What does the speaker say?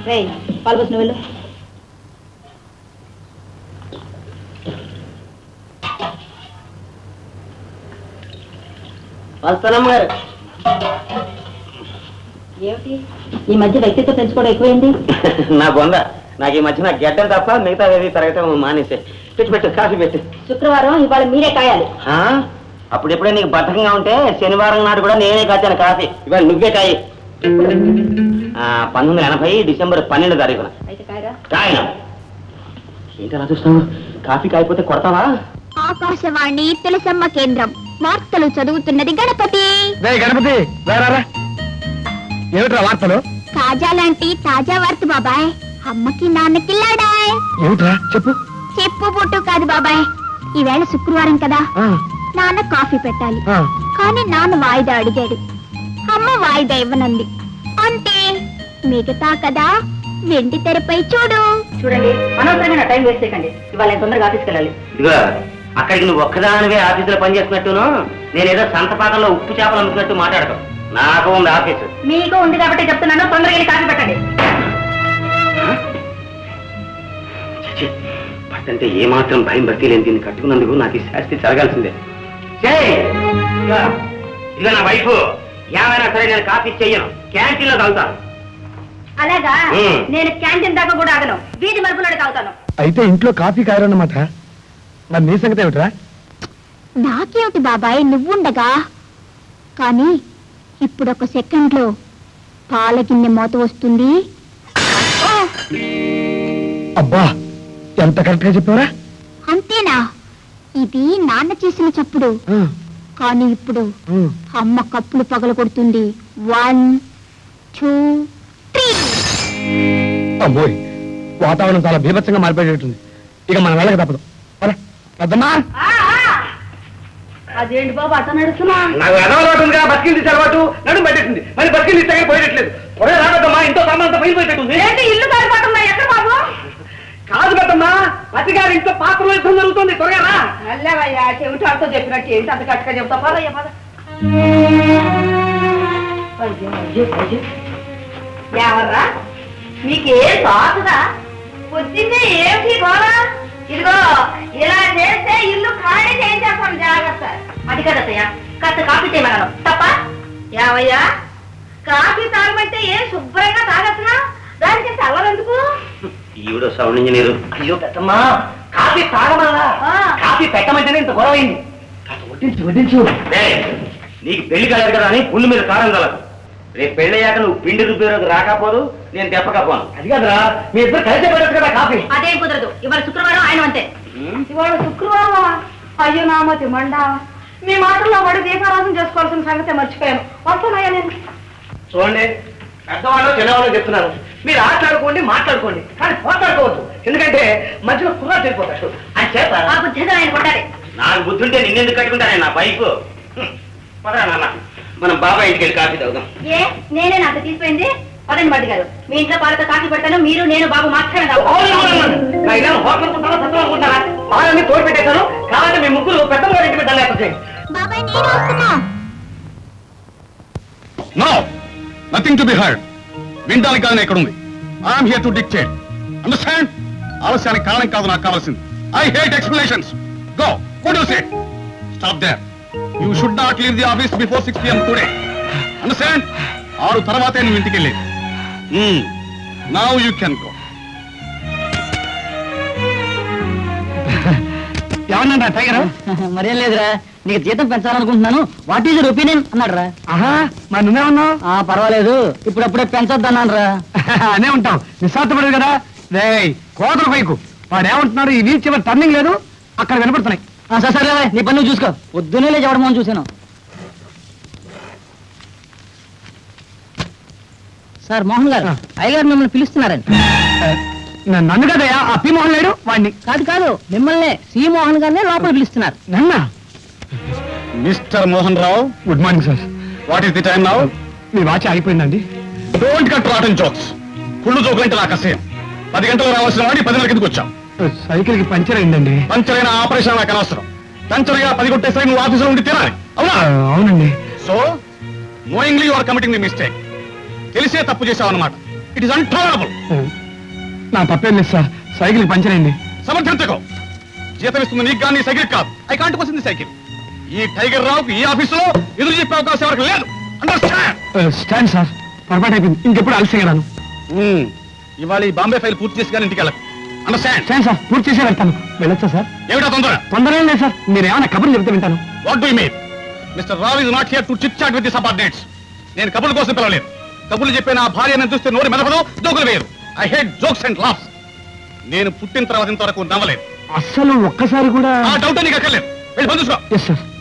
రే పాలు పోసిన వెళ్ళు వస్తానమ్మ గారు ఏమిటి ఈ మధ్య వ్యక్తిత్వం పెంచుకోవడం ఎక్కువైంది నా బొంద నాకు ఈ మధ్య నాకు గడ్డం తప్ప మిగతా ఏది తరగటం మానేసే పెట్టు పెట్టు కాఫీ పెట్టు శుక్రవారం ఇవాళ మీరే కాయాలి ఆ? అప్పుడెప్పుడే నీకు బద్ధకంగా ఉంటే శనివారం నాడు కూడా నేనే కాచాను కాఫీ ఇవాళ నువ్వే కాయి ఆ, పంతొమ్మిది వందల ఎనభై డిసెంబర్ పన్నెండు తారీఖున అయితే కాయరా కాయన ఏంటి అలా చూస్తావు కాఫీ కాయిపోతే కొడతావా ఆకాశవాణి తులసమ్మ కేంద్రం వార్తలు చదువుతున్నది గణపతి గణపతి రారా ఏమిట్రా వార్తలు కాజా లాంటి తాజా వార్త బాబాయ్ అమ్మకి నాన్నకి లాడాయ్ ఏమిట్రా చెప్పు చెప్పు పుట్టు కాదు బాబాయ్ ఈవేళ శుక్రవారం కదా ఆ, నాన్న కాఫీ పెట్టాలి ఆ. కానీ నాన్న వాయిదా అడిగాడు అమ్మ వాయిదా ఇవ్వనంది అంటే మిగతా కదా వెండి తెరపై చూడు చూడండి అనవసరంగా నా టైం వేస్ట్ చేయకండి ఇవాళ నేను తొందరగా ఆఫీస్కి వెళ్ళాలి ఇదిగో అక్కడికి నువ్వు ఒక్కదానివే ఆఫీసులో పనిచేస్తున్నట్టును నేనేదో సంతపాకంలో ఉప్పు చేపలు అమ్ముతున్నట్టు మాట్లాడతావు నాకు ఉంది ఆఫీసు మీకు ఉంది కాబట్టి చెప్తున్నాను తొందరగా వెళ్ళి కాఫీ పెట్టండి ఛీ, పట్టంటే ఏమాత్రం భయం భక్తి లేని దీన్ని కట్టుకున్నందుకు నాకు ఈ శాస్తి జరగాల్సిందే చేయ్! ఇదిగో, ఇదిగో నా వైఫ్ ఏమైనా సరే నేను కాఫీ చెయ్యను క్యాంటీన్ లో తాగుతాను అలాగా మ్మ్. నేను క్యాంటీన్ దాకా కూడా ఆగను వీధి మలుపులోనే తాగుతాను అయితే ఇంట్లో కాఫీ కాయరన్నమాట మరి నీ సంగతి ఏమిట్రా నాకేమిటి బాబాయ్ నువ్వుండగా కానీ ఇప్పుడు ఒక సెకండ్ లో పాల గిన్నె మోత వస్తుంది ఓ, అబ్బా ఎంత కరెక్ట్ గా చెప్పావరా అంతేనా ఇది నాన్న చేసిన చప్పుడు ఆ, కానీ ఇప్పుడు ఆ. అమ్మ కప్పులు పగల కొడుతుంది వన్ టూ త్రీ అబ్బోయ్ వాతావరణం చాలా బీభత్సంగా మారిపోయేటట్టుంది ఇక మనం వెళ్ళక తప్పదు పద, పెద్దమ్మా అదేంటి బాబు అట్ట నడుస్తున్నా నాకు అలవాటు ఉందిగా బతికింది అలవాటు నడుము పెట్టేసింది మరి బతికింది ఇస్తే పోయేటట్లేదు ఒరే రాబద్దమ్మా ఇంట్లో సామాన్ అంతా పగిలిపోయేటట్టుంది ఏంటి ఇల్లు కాలిపోతున్నా ఎక్కడ బాబు కాదు పెద్దమ్మా పతిగారి ఇంట్లో పాత్రలో యుద్ధం జరుగుతుంది త్వరగా రా అల్లవయ్యా చెవిటాడుతో చెప్పినట్టు ఏంటి అంత గట్టిగా చెప్తా పదయ్యా పద అయ్యో, అయ్యో, అయ్యో. ఎవర్రా మీకేం కాదురా పొద్దున్నే ఏమిటి గోళ ఇదిగో ఇలా చేస్తే ఇల్లు ఖాళీ చేయించేస్తాను జాగ్రత్త అది కదతయ్య కాస్త కాఫీ చేయమన్నాను తప్ప ఏవయ్యా కాఫీ తాగమంటే ఏం శుభ్రంగా తాగచ్చునా దానికి చల్లవెందుకు ఈవిడ సౌండ్ ఇంజనీరు అయ్యో పెద్దమ్మా కాఫీ తాగమల్లా ఆ. కాఫీ పెట్టమంటేనే ఇంత గొడవ అయింది కాస్త వడ్డించు వడ్డించు డేయ్, నీకు పెళ్లి కలదు కదా అని పుల్లు మీద కారం కలదు రేపు పెళ్ళయ్యాక నువ్వు పిండి రుబ్బేరకు రాకపోదు నేను తెప్పకపోను అది కాదురా మీ ఇద్దరు కలిసే పెట్టచ్చు కదా కాఫీ అదేం కుదరదు ఇవాళ శుక్రవారం ఆయన అంతే ఇవాళ శుక్రవారం అయ్యో నామతి మండ మీ మాటల్లో పడి దీపారాధన చేసుకోవాల్సిన సంగతి మర్చిపోయాను వస్తున్నాయా నేను చూడండి పెద్దవాళ్ళు చిన్నవాళ్ళు చెప్తున్నారు మీరు ఆటలాడుకోండి మాట్లాడుకోండి కానీ పోట్లాడుకోవద్దు ఎందుకంటే మధ్యలో కుర్రా చెడిపోతాడు అని చేత ఆ బుద్ధిగా ఆయన కొట్టాలి నాకు బుద్ధుంటే నిన్నెందుకు కట్టుకుంటానే నా బైక్ పదా నాన్న మనం బాబాయ్ ఇంటికి వెళ్ళి కాఫీ తాగుదాం ఏ నేనే నాకు తీసిపోయింది పదండి బడ్డి గారు మీ ఇంట్లో పాలతో కాఫీ పెడతాను మీరు నేను బాబు మాత్రమే తాగుతాం. హోటల్ అనుకుంటారా వాళ్ళని తోడు పెట్టేశాను కాబట్టి మీ ముగ్గురు పెద్దవాళ్ళ ఇంటి మీద లేకపోతే బాబాయ్ నేను వస్తున్నా no nothing to be heard వినడానికి కాదని ఎక్కడ ఉంది I'm here to dictate understand ఆలస్యానికి కారణం కాదు నాకు కావాల్సింది I hate explanations go what you say stop there you should not leave the office before six PM today understand ఆరు తర్వాతే నువ్వు ఇంటికి వెళ్ళేది నౌ యూ కెన్ గో ఏమన్నా టైగర్ మరేం లేదురా నీకు జీతం పెంచాలనుకుంటున్నాను వాట్ ఈజ్ యువర్ ఒపీనియన్ అన్నాడు రా ఆహా మరి నువ్వేమన్నావు ఆ పర్వాలేదు ఇప్పుడప్పుడే పెంచొద్దన్నాను రా అనే ఉంటావు నిస్వార్థపడదు కదా రే కోతల పైకు వాడు ఏమంటున్నాడు ఈ వీల్ చివరి టర్నింగ్ లేదు అక్కడ వినపడుతున్నాయి సరే సరే నీ పని నువ్వు చూసుకో పొద్దున్నే లేచి ఎవడమో చూశాను సార్ మోహన్ గారు అయ్యగారు మిమ్మల్ని పిలుస్తున్నారండి న- నన్ను కదయ్యా ఆ పి మోహన్ లేడు వాడిని కాదు కాదు మిమ్మల్ని సి మోహన్ గారినే లోపల పిలుస్తున్నారు నన్న mister Mohan Rao good morning sir what is the time now మీ వాచ్ ఆగిపోయిందండి డోంట్ కట్ రాటన్ జోక్స్ కుళ్ళు జోకులంటే నాకు అసహ్యం పది గంటలు రావాల్సిన వాడి పది గంటల కిందకు వచ్చాం సైకిల్ కి పంచర్ అయిందండి పంచర్ అయిన ఆపరేషన్ నాకు అనవసరం పంచర్ గా పది కొట్టేసరికి నువ్వు ఆఫీసులో ఉండి తినాలి అవునా ఆ, అవునండి so knowingly your committing the mistake తెలిసే తప్పు చేశావు అనమాట ఇట్ ఇస్ అన్టాలరబుల్ నా తప్పేం లేదు సార్ సైకిల్ పంచర్ అయింది సమర్థించకో జీతం ఇస్తుంది నీకు కానీ సైకిల్ కాదు ఐ కాంట్ వస్తుంది సైకిల్ ఈ టైగర్ రావుకి ఈ ఆఫీసులో ఎదురు చెప్పే అవకాశం ఎవరికి లేదు అండర్స్టాండ్ స్టాండ్ సార్ పొరపాటు అయిపోయింది ఇంకెప్పుడు అలసి రాను ఇవాళ ఈ బాంబే ఫైల్ పూర్తి చేసి కానీ ఇంటికి వెళ్ళకు అండర్స్టాండ్ స్టాండ్ సార్ పూర్తి చేసే వెళ్తాను వెళ్ళొచ్చా సార్ ఏమిటా తొందర తొందర ఏం లేదు సార్ మీరు ఏమైనా కబుర్లు చెప్తే వింటాను what do mean mister Rao is not here to chit chat with the subordinates నేను కబుర్ల కోసం పిలవలేదు కబుర్లు చెప్పే నా భార్య నన్ను చూస్తే నోరు మెదపదు జోకులు వేయరు I hate jokes and laughs నేను పుట్టిన తర్వాత ఇంతవరకు నవ్వలేదు అస్సలు ఒక్కసారి కూడా ఆ డౌట్ నీకు అక్కర్లేదు వెళ్ళి పని చూసుకో ఎస్ సార్